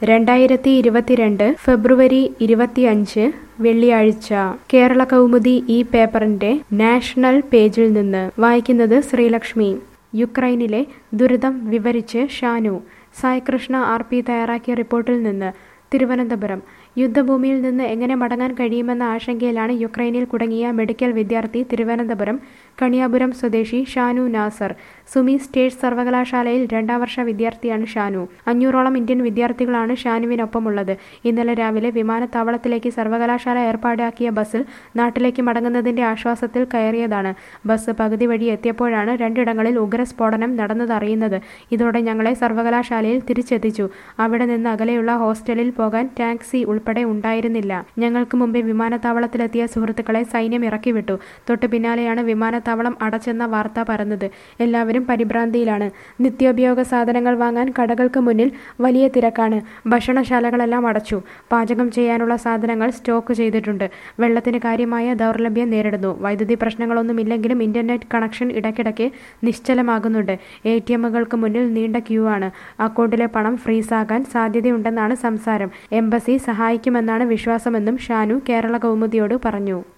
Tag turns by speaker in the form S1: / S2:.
S1: രണ്ടായിരത്തി ഇരുപത്തിരണ്ട് ഫെബ്രുവരി ഇരുപത്തിയഞ്ച് വെള്ളിയാഴ്ച കേരള കൗമുദി ഈ പേപ്പറിന്റെ നാഷണൽ പേജിൽ നിന്ന് വായിക്കുന്നത് ശ്രീലക്ഷ്മി യുക്രൈനിലെ ദുരിതം വിവരിച്ച് ഷാനു സായികൃഷ്ണ ആർ പി തയ്യാറാക്കിയ റിപ്പോർട്ടിൽ നിന്ന് തിരുവനന്തപുരം യുദ്ധഭൂമിയിൽ നിന്ന് എങ്ങനെ മടങ്ങാൻ കഴിയുമെന്ന ആശങ്കയിലാണ് യുക്രൈനിൽ കുടുങ്ങിയ മെഡിക്കൽ വിദ്യാർത്ഥി തിരുവനന്തപുരം കണിയാപുരം സ്വദേശി ഷാനു നാസർ സുമി സ്റ്റേറ്റ് സർവകലാശാലയിൽ രണ്ടാം വർഷ വിദ്യാർത്ഥിയാണ് ഷാനു അഞ്ഞൂറോളം ഇന്ത്യൻ വിദ്യാർത്ഥികളാണ് ഷാനുവിനൊപ്പമുള്ളത് ഇന്നലെ രാവിലെ വിമാനത്താവളത്തിലേക്ക് സർവകലാശാല ഏർപ്പാടാക്കിയ ബസ്സിൽ നാട്ടിലേക്ക് മടങ്ങുന്നതിന്റെ ആശ്വാസത്തിൽ കയറിയതാണ് ബസ് പകുതി വഴി എത്തിയപ്പോഴാണ് രണ്ടിടങ്ങളിൽ ഉഗ്രസ്ഫോടനം നടന്നതറിയുന്നത് ഇതോടെ ഞങ്ങളെ സർവകലാശാലയിൽ തിരിച്ചെത്തിച്ചു അവിടെ നിന്ന് അകലെയുള്ള ഹോസ്റ്റലിൽ പോകാൻ ടാക്സി ഉൾപ്പെടെ ഉണ്ടായിരുന്നില്ല ഞങ്ങൾക്ക് മുമ്പേ വിമാനത്താവളത്തിലെത്തിയ സുഹൃത്തുക്കളെ സൈന്യം ഇറക്കിവിട്ടു തൊട്ടു പിന്നാലെയാണ് വിമാനത്താവളം അടച്ചെന്ന വാർത്ത പരന്നത് എല്ലാവരും പരിഭ്രാന്തിയിലാണ് നിത്യോപയോഗ സാധനങ്ങൾ വാങ്ങാൻ കടകൾക്ക് മുന്നിൽ വലിയ തിരക്കാണ് ഭക്ഷണശാലകളെല്ലാം അടച്ചു പാചകം ചെയ്യാനുള്ള സാധനങ്ങൾ സ്റ്റോക്ക് ചെയ്തിട്ടുണ്ട് വെള്ളത്തിന് കാര്യമായ ദൗർലഭ്യം നേരിടുന്നു വൈദ്യുതി പ്രശ്നങ്ങളൊന്നുമില്ലെങ്കിലും ഇന്റർനെറ്റ് കണക്ഷൻ ഇടയ്ക്കിടയ്ക്ക് നിശ്ചലമാകുന്നുണ്ട് എ ടി എമ്മുകൾക്ക് മുന്നിൽ നീണ്ട ക്യൂ ആണ് അക്കൗണ്ടിലെ പണം ഫ്രീസാകാൻ സാധ്യതയുണ്ടെന്നാണ് സംസാരം എംബസി സഹായിക്കുമെന്നാണ് വിശ്വാസമെന്നും ഷാനു കേരള കൗമുദിയോട് പറഞ്ഞു